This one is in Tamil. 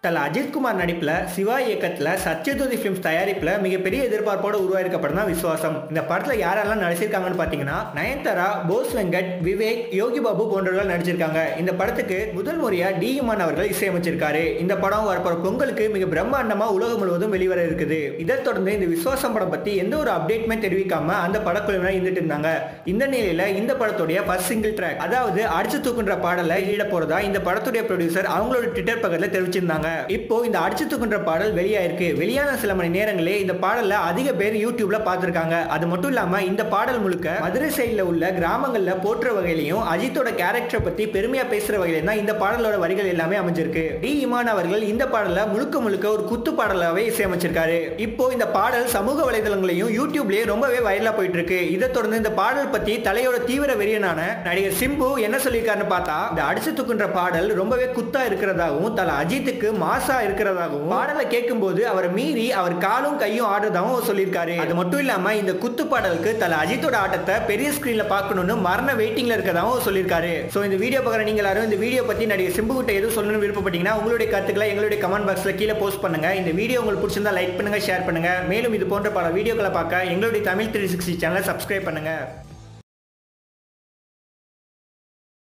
தல அஜித்குமார் நடிப்பில் சிவா இயக்கத்தில் சத்யஜோதி ஃபிலிம்ஸ் தயாரிப்பில் மிகப்பெரிய எதிர்பார்ப்போடு உருவாயிருக்க படம் தான் விசுவாசம் இந்த படத்தில் யாரெல்லாம் நடிச்சிருக்காங்கன்னு பார்த்தீங்கன்னா நயன்தாரா போஸ் வெங்கட் விவேக் யோகி பாபு போன்றவர்கள் நடிச்சிருக்காங்க இந்த படத்துக்கு முதல் முறையாக டி இமான் அவர்கள் இசையமைச்சிருக்காரு இந்த படம் வரப்போற பொங்கலுக்கு மிக பிரம்மாண்டமாக உலகம் முழுவதும் வெளிவர இருக்குது இதைத் தொடர்ந்து இந்த விசுவாசம் படம் பற்றி எந்த ஒரு அப்டேட்டுமே தெரிவிக்காம அந்த படக்குழுவினர் இருந்துட்டு இருந்தாங்க இந்த நிலையில இந்த படத்துடைய ஃபர்ஸ்ட் சிங்கிள் ட்ராக் அதாவது அடிச்சு தூக்குன்ற பாடலை ஈட போறதா இந்த படத்துடைய ப்ரொடியூசர் அவங்களோட ட்விட்டர் பக்கத்தில் தெரிவிச்சிருந்தாங்க இப்போ இந்த அடிச்சு தூக்குன்ற பாடல் வெளியாயிருக்கு வெளியான சில மணி நேரங்களே இந்த பாடலை அதிக பேர் யூடியூப்ல பார்த்திருக்காங்க அது மட்டும் இல்லாம இந்த பாடல் முழுக்க மதுரை சைடில் உள்ள கிராமங்கள்ல போற்ற வகையிலையும் அஜித்தோட கேரக்டரை பத்தி பெருமையா பேசுற வகையில தான் இந்த பாடலோட வரிகள் எல்லாமே அமைஞ்சிருக்கு டி இமான் அவர்கள் இந்த பாடலை முழுக்க முழுக்க ஒரு குத்து பாடலாவே இசையமைச்சிருக்காரு இப்போ இந்த பாடல் சமூக வலைதளங்களையும் யூடியூப்லயே ரொம்பவே வைரலா போயிட்டு இருக்கு இதை தொடர்ந்து இந்த பாடல் பத்தி தலையோட தீவிர வெறியனான நடிகர் சிம்பு என்ன சொல்லியிருக்காருன்னு பார்த்தா இந்த அடிச்சு தூக்குன்ற பாடல் ரொம்பவே குத்தா இருக்கிறதாகவும் தல அஜித்துக்கு மாசா இருக்கிறதாகவும் பாடலை கேட்கும்போது அவரை மீறி அவர் காலும் கையும் ஆடுறதாகவும் சொல்லியிருக்காரு அது மட்டும் இல்லாம இந்த குத்து பாடலுக்கு தல அஜித்தோட ஆட்டத்தை பெரிய ஸ்கிரீன்ல பார்க்கணும்னு மரண வெயிட்டிங்ல இருக்கதாகவும் சொல்லியிருக்காரு ஸோ இந்த வீடியோ பார்க்குற நீங்க எல்லாரும் இந்த வீடியோ பத்தி நடிகர் சிம்பு கிட்ட எதுவும் சொல்லணும்னு விருப்பப்பட்டீங்கன்னா உங்களுடைய கருத்துக்களை எங்களுடைய கமெண்ட் பாக்ஸ்ல கீழே போஸ்ட் பண்ணுங்க இந்த வீடியோ உங்களுக்கு பிடிச்சிருந்தா லைக் பண்ணுங்க ஷேர் பண்ணுங்க மேலும் இது போன்ற பல வீடியோக்களை பார்க்க எங்களுடைய தமிழ் த்ரீ சிக்ஸ்டி சேனலை சப்ஸ்கிரைப் பண்ணுங்க